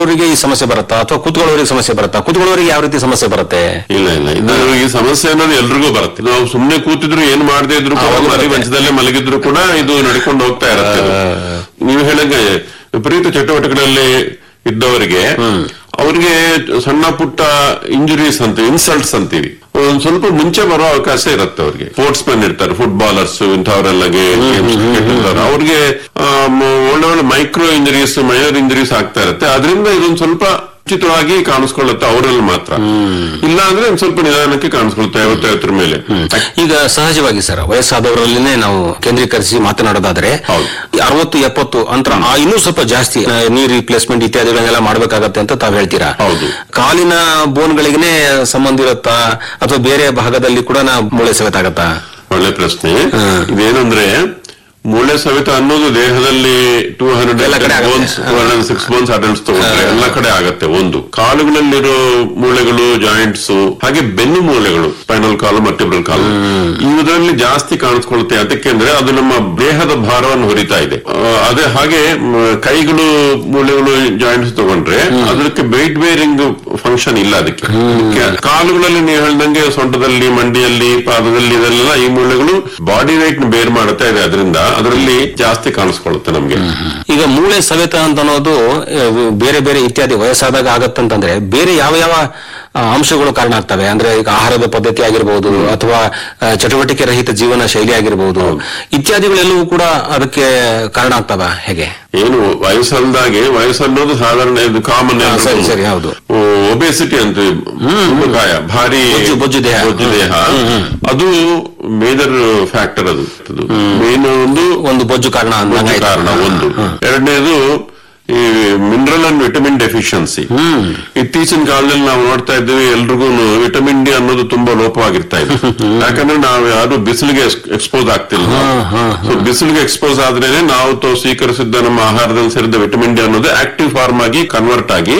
ಅವರಿಗೆ ಈ ಸಮಸ್ಯೆ ಬರುತ್ತಾ ಅಥವಾ ಕೂತ್ಕೊಳ್ಳೋರಿಗೆ ಸಮಸ್ಯೆ ಬರುತ್ತಾ ಕೂತ್ಕೊಳ್ಳೋರಿಗೆ ಯಾವ ರೀತಿ ಸಮಸ್ಯೆ ಬರುತ್ತೆ ಇಲ್ಲ ಇಲ್ಲ ಇದು ಈ ಸಮಸ್ಯೆ ಅನ್ನೋದು ಎಲ್ರಿಗೂ ಬರುತ್ತೆ ನಾವು ಸುಮ್ನೆ ಕೂತಿದ್ರು ಏನ್ ಮಾಡದೇ ಇದ್ರು ಕೂಡ ಅವಾಗ ಮರಿ ಬರುತ್ತೆ. ಮಂಚದಲ್ಲೇ ಮಲಗಿದ್ರು ಕೂಡ ಇದು ನಡ್ಕೊಂಡು ಹೋಗ್ತಾ ಇರುತ್ತೆ ಇದು. ನೀವು ಹೇಳಂಗೆ ವಿಪರೀತ ಚಟುವಟಿಕೆಗಳಲ್ಲಿ ಇದ್ದವರಿಗೆ ಅವ್ರಿಗೆ ಸಣ್ಣ ಪುಟ್ಟ ಇಂಜುರೀಸ್ ಅಂತ ಇನ್ಸಲ್ಟ್ಸ್ ಅಂತೀವಿ ಒಂದ್ ಸ್ವಲ್ಪ ಮುಂಚೆ ಬರೋ ಅವಕಾಶ ಇರುತ್ತೆ ಅವ್ರಿಗೆ ಸ್ಪೋರ್ಟ್ಸ್ ಮೆನ್ ಇರ್ತಾರೆ ಫುಟ್ಬಾಲರ್ಸ್ ಇಂಥವರೆಲ್ಲ ಅವ್ರಿಗೆ ಆ, ಮ- ಒಳ್ಳೆ ಒಳ್ಳೆ ಮೈಕ್ರೋ ಇಂಜುರೀಸ್ ಮೈನರ್ ಇಂಜುರೀಸ್ ಆಗ್ತಾ ಇರುತ್ತೆ ಅದರಿಂದ ಇದೊಂದು ಸ್ವಲ್ಪ ಉಚಿತವಾಗಿ ಕಾಣಿಸ್ಕೊಳ್ಳುತ್ತೆ ಅವರಲ್ಲಿ ಮಾತ್ರ ಇಲ್ಲ ಅಂದ್ರೆ ಒಂದ್ ಸ್ವಲ್ಪ ನಿಧಾನಕ್ಕೆ ಕಾಣಿಸ್ಕೊಳುತ್ತೆ ಐವತ್ತೈವತ್ತರ ಮೇಲೆ ಈಗ ಸಹಜವಾಗಿ ಸರ್ ವಯಸ್ಸಾದವರಲ್ಲಿನೇ ನಾವು ಕೇಂದ್ರೀಕರಿಸಿ ಮಾತನಾಡೋದಾದ್ರೆ ಹೌದು. ಈ ಅರವತ್ತು ಎಪ್ಪತ್ತು ಅಂತರ ಆ ಇನ್ನೂ ಸ್ವಲ್ಪ ಜಾಸ್ತಿ ಆ, ನೀ ರಿಪ್ಲೇಸ್ಮೆಂಟ್ ಇತ್ಯಾದಿಗಳನ್ನೆಲ್ಲ ಮಾಡ್ಬೇಕಾಗತ್ತೆ ಅಂತ ತಾವ್ ಹೇಳ್ತೀರಾ ಹೌದು. ಕಾಲಿನ ಬೋನ್ಗಳಿಗೇ ಸಂಬಂಧ ಇರುತ್ತಾ ಅಥವಾ ಬೇರೆ ಭಾಗದಲ್ಲಿ ಕೂಡ ನಾ ಮೂಳೆ ಸವೆತ ಆಗತ್ತಾ ಒಳ್ಳೆ ಪ್ರಶ್ನೆ ಹ್ಮ್. ಇದೇನಂದ್ರೆ ಮೂಳೆ ಸವೆತ ಅನ್ನೋದು ದೇಹದಲ್ಲಿ ಟೂ ಹಂಡ್ರೆಡ್ ಎಲ್ಲ ಕಡೆ ಆಗುತ್ತೆ. Bones two hundred six bones adults ತಗೊಂಡ್ರೆ ಎಲ್ಲ ಕಡೆ ಆಗತ್ತೆ ಒಂದು ಕಾಲುಗಳಲ್ಲಿರೋ ಮೂಳೆಗಳು ಜಾಯಿಂಟ್ಸ್ ಹಾಗೆ ಬೆನ್ನು ಮೂಳೆಗಳು ಸ್ಪೈನಲ್ ಕಾಲು ಮರ್ಟಿಬ್ರಲ್ ಕಾಲು ಇವುದರಲ್ಲಿ ಜಾಸ್ತಿ ಕಾಣಿಸ್ಕೊಳುತ್ತೆ ಅದಕ್ಕೆಂದ್ರೆ ಅದು ನಮ್ಮ ದೇಹದ ಭಾರವನ್ನು ಹೊರಿತಾ ಇದೆ ಆ, ಅದೇ ಹಾಗೆ ಮ್, ಕೈಗಳು ಮೂಳೆಗಳು ಜಾಯಿಂಟ್ಸ್ ತಗೊಂಡ್ರೆ ಅದಕ್ಕೆ ವೆಯ್ಟ್ ಬೇರಿಂಗ್ ಫಂಕ್ಷನ್ ಇಲ್ಲ ಅದಕ್ಕೆ ಅದಕ್ಕೆ ಕಾಲುಗಳಲ್ಲಿ ನೀವು ಹೇಳ್ದಂಗೆ ಸೊಂಟದಲ್ಲಿ ಮಂಡಿಯಲ್ಲಿ ಪಾದದಲ್ಲಿ ಇದೆಲ್ಲ ಈ ಮೂಳೆಗಳು ಬಾಡಿ weight ನ ಬೇರ್ ಮಾಡುತ್ತಾ ಇದೆ ಅದರಿಂದ ಅದರಲ್ಲಿ ಜಾಸ್ತಿ ಕಾಣಿಸ್ಕೊಳ್ಳುತ್ತೆ ನಮ್ಗೆ ಈಗ ಮೂಳೆ ಸವೆತ ಅಂತ ಅನ್ನೋದು ಆ, ಬೇರೆ ಬೇರೆ ಇತ್ಯಾದಿ ವಯಸ್ಸಾದಾಗ ಆಗತ್ತಂತಂದ್ರೆ ಬೇರೆ ಯಾವ ಯಾವ ಆ, ಅಂಶಗಳು ಕಾರಣ ಆಗ್ತವೆ ಅಂದ್ರೆ ಈಗ ಆಹಾರದ ಪದ್ಧತಿ ಆಗಿರ್ಬೋದು ಅಥವಾ ಆ, ಚಟುವಟಿಕೆ ರಹಿತ ಜೀವನ ಶೈಲಿ ಆಗಿರ್ಬೋದು ಇತ್ಯಾದಿಗಳೆಲ್ಲವೂ ಕೂಡ ಅದಕ್ಕೆ ಕಾರಣ ಆಗ್ತವ ಹೇಗೆ ಏನು ವಯಸ್ಸಲ್ದಾಗೆ ವಯಸ್ಸನ್ನೋದು ಸಾಧಾರಣ ಇದು ಕಾಮನ್ ಹಾ, ಸರಿ, ಸರಿ, ಹೌದು. ಒಬೆಸಿಟಿ ಅಂತ ಕಾಯ ಭಾರಿ ಬೊಜ್ಜು- ಬೊಜ್ಜು ದೇಹ. ಬೊಜ್ಜು ದೇಹ ಅದು ಮೇಜರ್ ಫ್ಯಾಕ್ಟರ್ ಅದು ಅದು ಮೇನ್ ಒಂದು ಒಂದು ಬೊಜ್ಜು ಕಾರಣ ಒಂದು ಅಂದಂಗಾಯ್ತು. ಕಾರಣ ಒಂದು ಎರಡನೇದು ಈ ಮಿನರಲ್ ಅಂಡ್ ವಿಟಮಿನ್ ಡೆಫಿಷಿಯನ್ಸಿ ಇತ್ತೀಚಿನ ಕಾಲದಲ್ಲಿ ನಾವು ನೋಡ್ತಾ ಇದ್ದೀವಿ ಎಲ್ರಿಗೂ ವಿಟಮಿನ್ ಡಿ ಅನ್ನೋದು ತುಂಬಾ ಲೋಪವಾಗಿರ್ತಾ ಇದೆ ಯಾಕಂದ್ರೆ ನಾವು ಯಾರು ಬಿಸಿಲಿಗೆ ಎಕ್ಸ್ಪೋಸ್ ಆಗ್ತಿಲ್ಲ So, ಬಿಸಿಲಿಗೆ ಎಕ್ಸ್ಪೋಸ್ ಆದ್ರೇನೆ ನಾವು ತ- ಸ್ವೀಕರಿಸಿದ್ದ ನಮ್ಮ ಆಹಾರದಲ್ಲಿ ಸೇರಿದ ವಿಟಮಿನ್ ಡಿ ಅನ್ನೋದು ಆಕ್ಟಿವ್ ಫಾರ್ಮ್ ಆಗಿ ಕನ್ವರ್ಟ್ ಆಗಿ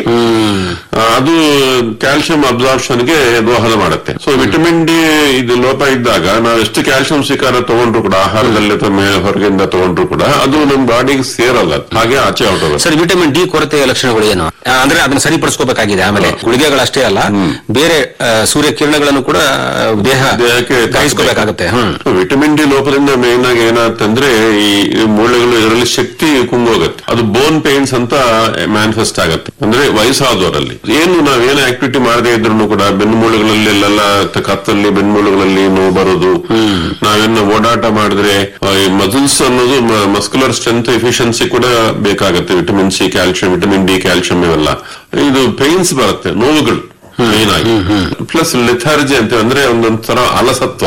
ಆ, ಅದು ಕ್ಯಾಲ್ಸಿಯಂ ಅಬ್ಸಾರ್ಪ್ಷನ್ ಗೆ ದೋಹದ ಮಾಡುತ್ತೆ ಸೊ ವಿಟಮಿನ್ ಡಿ ಇದು ಲೋಪ ಇದ್ದಾಗ ನಾವು ಎಷ್ಟು ಕ್ಯಾಲ್ಸಿಯಂ ಸ್ವೀಕಾರ ತಗೊಂಡ್ರು ಕೂಡ ಆಹಾರದಲ್ಲಿ ಅಥವಾ ಮೇ- ಹೊರಗಿಂದ ತಗೊಂಡ್ರು ಕೂಡ ಅದು ನಮ್ಮ ಬಾಡಿಗೆ ಸೇರಲ್ಲ ಅದು. ಹಾಗೆ ಆಚೆ ಹೊರಟೋಗುತ್ತೆ ಸರಿ ವಿಟಮಿನ್ ಡಿ ಕೊರತೆಯ ಲಕ್ಷಣಗಳು ಏನು ಆ, ಅಂದ್ರೆ ಅದನ್ನ ಸರಿಪಡಿಸ್ಕೋಬೇಕಾಗಿದೆ ಆಮೇಲೆ ಗುಳಿಗೆಗಳಷ್ಟೇ ಅಲ್ಲ ಬೇರೆ ಆ, ಸೂರ್ಯ ಕಿರಣಗಳನ್ನು ಕೂಡ ಆ, ದೇಹ ದೇಹಕ್ಕೆ ಗ್ರಹಿಸ್ಕೋಬೇಕಾಗತ್ತೆ ಹ್ಮ್ ವಿಟಮಿನ್ ಡಿ ಲೋಪದಿಂದ ಮೇನ್ ಆಗಿ ಏನಾಗ್ತಂದ್ರೆ ಈ ಈ ಮೂಳೆಗಳು ಇದರಲ್ಲಿ ಶಕ್ತಿ ಕುಂಗೋಗುತ್ತೆ ಅದು ಬೋನ್ ಪೇನ್ಸ್ ಅಂತ ಮ್ಯಾನಿಫೆಸ್ಟ್ ಆಗತ್ತೆ ಅಂದ್ರೆ ವಯಸ್ಸಾದವರಲ್ಲಿ ಏನು ನಾವೇನು ಆಕ್ಟಿವಿಟಿ ಮಾಡದೇ ಇದ್ರು ಕೂಡ ಬೆನ್ನು ಮೂಳೆಗಳಲ್ಲಿ ಅಲ್ಲೆಲ್ಲ ತ- ಕತ್ತಲ್ಲಿ ಬೆನ್ನು ಮೂಳೆಗಳಲ್ಲಿ ನೋವು ಬರೋದು ನಾವೇನು ಓಡಾಟ ಮಾಡಿದ್ರೆ ಆ, ಈ ಮಸಲ್ಸ್ ಅನ್ನೋದು ಮಸ್ಕ್ಯುಲರ್ ಸ್ಟ್ರೆಂತ್ ಎಫಿಷಿಯನ್ಸಿ ಕೂಡ ಬೇಕಾಗತ್ತೆ vitamin C calcium vitamin D calcium ಇವೆಲ್ಲ ಇದು ಪೇನ್ಸ್ ಬರುತ್ತೆ ನೋವುಗಳು ಮೇನ್ ಆಗಿ ಪ್ಲಸ್ ಲೆಥಾರ್ಜಿ ಅಂತ ಅಂದ್ರೆ ಒಂದೊಂಥರ ಅಲಸತ್ವ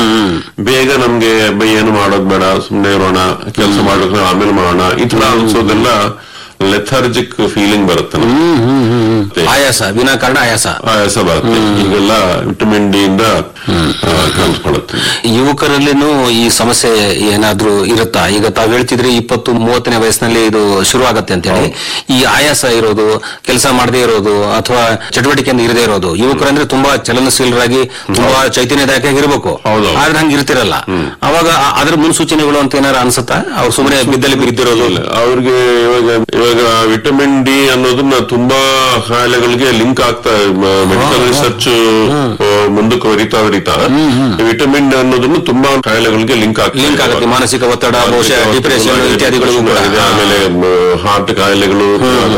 ಬೇಗ ನಮ್ಗೆ ಬೈ ಏನು ಮಾಡೋದ್ ಬೇಡ ಸುಮ್ನೆ ಇರೋಣ ಕೆಲಸ ಮಾಡೋಕೆ ಆಮೇಲೆ ಮಾಡೋಣ ಈ ತರ ಅನ್ಸೋದೆಲ್ಲ ಲೆಥಾರ್ಜಿಕ್ ಫೀಲಿಂಗ್ ಬರುತ್ತೆ ನಮ್ಗೆ. ಮತ್ತೆ ಆಯಾಸ ವಿನಾಕಾರಣ ಆಯಾಸ ಆಯಾಸ ಬರುತ್ತೆ ಈಗೆಲ್ಲ ವಿಟಮಿನ್ ಡಿ ಇಂದ ಆ, ಕಾಣಿಸ್ಕೊಳ್ಳುತ್ತೆ ಯುವಕರಲ್ಲಿನೂ ಈ ಸಮಸ್ಯೆ ಏನಾದ್ರೂ ಇರುತ್ತಾ ಈಗ ತಾವ್ ಹೇಳ್ತಿದ್ರಿ ಇಪ್ಪತ್ತು ಮೂವತ್ತನೇ ವಯಸ್ಸಿನಲ್ಲಿ ಇದು ಶುರು ಆಗತ್ತೆ ಅಂತ ಹೇಳಿ ಈ ಆಯಾಸ ಇರೋದು ಕೆಲಸ ಮಾಡದೇ ಇರೋದು ಅಥವಾ ಚಟುವಟಿಕೆಯಿಂದ ಇರದೇ ಇರೋದು ಯುವಕರಂದ್ರೆ ತುಂಬಾ ಚಲನಶೀಲರಾಗಿ ತುಂಬಾ ಚೈತನ್ಯದಾಯಕ ಇರಬೇಕು ಹೌದು. ಆದ್ರೆ ಹಂಗೆ ಇರ್ತಿರಲ್ಲ ಅವಾಗ ಆ- ಅದ್ರ ಮುನ್ಸೂಚನೆಗಳು ಅಂತ ಏನಾರ ಅನ್ಸುತ್ತಾ ಅವ್ರು ಸುಮ್ಮನೆ ಬಿದ್ದಲ್ಲಿ ಬಿದ್ದಿರೋದು ಇಲ್ಲ, ಅವ್ರಿಗೆ ಇವಾಗ ಇವಾಗ ವಿಟಮಿನ್ ಡಿ ಅನ್ನೋದನ್ನ ತುಂಬಾ ಕಾಯಿಲೆಗಳಿಗೆ ಲಿಂಕ್ ಆಗ್ತಾ ಮೆಡಿಕಲ್ ರಿಸರ್ಚ್ ಮುಂದಕ್ಕೆ ವರಿತಾ ವರಿತಾ ವಿಟಮಿನ್ ಡಿ ಅನ್ನೋದನ್ನು ತುಂಬಾ ಕಾಯಿಲೆಗಳಿಗೆ ಲಿಂಕ್ ಆಗ್ತಾ ಲಿಂಕ್ ಇದೆ ಆಗುತ್ತೆ ಇವಾಗ. ಮಾನಸಿಕ ಒತ್ತಡ ಬಹುಶಃ ಮಾನಸಿಕ ಡಿಪ್ರೆಷನ್ ಒತ್ತಡ, ಇತ್ಯಾದಿಗಳಿಗೂ ಕೂಡ ಇದೆ. ಆಮೇಲೆ ಹಾರ್ಟ್ ಕಾಯಿಲೆಗಳು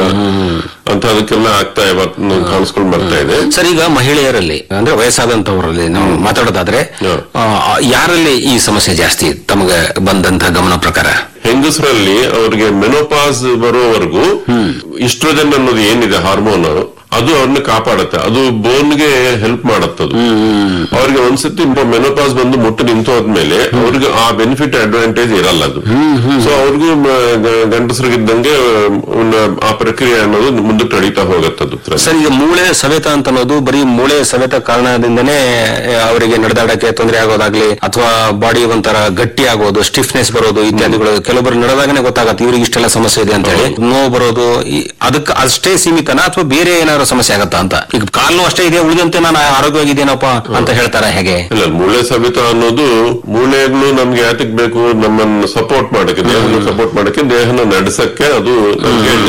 ಅಂತ ಅದಕ್ಕೆಲ್ಲ ಆಗ್ತಾ ಇವ- ಕಾಣಿಸ್ಕೊಂಡು ಬರ್ತಾ ಇದೆ ಸರ್ ಈಗ ಮಹಿಳೆಯರಲ್ಲಿ ಅಂದ್ರೆ ವಯಸ್ಸಾದಂತವರಲ್ಲಿ ನಾವು ಮಾತಾಡೋದಾದ್ರೆ ಹ್ಮ್. ಆ, ಯಾರಲ್ಲಿ ಈ ಸಮಸ್ಯೆ ಜಾಸ್ತಿ ತಮಗೆ ಬಂದಂತ ಗಮನ ಪ್ರಕಾರ ಹೆಂಗಸರಲ್ಲಿ ಅವ್ರಿಗೆ ಮೆನೋಪಾಸ್ ಬರೋವರೆಗೂ ಇಸ್ಟ್ರೋಜನ್ ಅನ್ನೋದು ಏನಿದೆ ಹಾರ್ಮೋನ್ ಅದು ಅವ್ರನ್ನ ಕಾಪಾಡುತ್ತೆ ಅದು ಬೋನ್ಗೆ ಹೆಲ್ಪ್ ಮಾಡುತ್ತದು ಅವ್ರಿಗೆ ಒಂದ್ಸತಿ ಮೆನೋಪಾಸ್ ಬಂದು ಮುಟ್ಟು ನಿಂತು ಹೋದ್ಮೇಲೆ ಅವ್ರಿಗೆ ಆ ಬೆನಿಫಿಟ್ ಅಡ್ವಾಂಟೇಜ್ ಇರಲ್ಲ ಅದು ಸೊ ಅವ್ರಿಗೂ ಮ- ಗ- ಗಂಡಸರಿಗಿದ್ದಂಗೆ ಅವ್ನ ಆ ಪ್ರಕ್ರಿಯೆ ಅನ್ನೋದು ಮುಂದಕ್ಕೆ ನಡೀತಾ ಹೋಗತ್ತದು ಸರ್ ಈಗ ಮೂಳೆ ಸವೆತ ಅಂತ ಅನ್ನೋದು ಬರೀ ಮೂಳೆ ಸವೆತ ಕಾರಣದಿಂದನೇ ಆ, ಅವರಿಗೆ ನಡೆದಾಡಕ್ಕೆ ತೊಂದರೆ ಆಗೋದಾಗ್ಲಿ ಅಥವಾ ಬಾಡಿ ಒಂಥರ ಗಟ್ಟಿ ಆಗೋದು ಸ್ಟಿಫ್ನೆಸ್ ಬರೋದು ಇತ್ಯಾದಿಗಳು ಕೆಲವೊಬ್ಬರು ನಡೆದಾಗನೇ ಗೊತ್ತಾಗತ್ತೆ ಇವ್ರಿಗೆ ಇಷ್ಟೆಲ್ಲ ಸಮಸ್ಯೆ ಇದೆ ಅಂತ ಹೇಳಿ ನೋವು ಬರೋದು ಈ- ಅದಕ್ಕೆ ಅಷ್ಟೇ ಸೀಮಿತನಾ ಅಥವಾ ಬೇರೆ ಏನಾದ್ರು ಸಮಸ್ಯೆ ಆಗತ್ತಾ ಅಂತ ಈಗ ಕಾಲು ಅಷ್ಟೇ ಇದೆ ಉಳಿದಂತೆ ನಾನು ಆರೋಗ್ಯವಾಗಿದ್ದೇನಪ್ಪ ಅಂತ ಹೇಳ್ತಾರ ಹೇಗೆ ಇಲ್ಲ ಮೂಳೆ ಸವೆತ ಅನ್ನೋದು ಮೂಳೆಗಳು ನಮ್ಗೆ ಯಾತಕ್ ಬೇಕು ನಮ್ಮನ್ನ ಸಪೋರ್ಟ್ ಮಾಡಕ್ಕೆ ದೇಹನ ಸಪೋರ್ಟ್ ಮಾಡಕ್ಕೆ ದೇಹನ ನಡೆಸಕ್ಕೆ ಅದು ನಮ್ಗೆ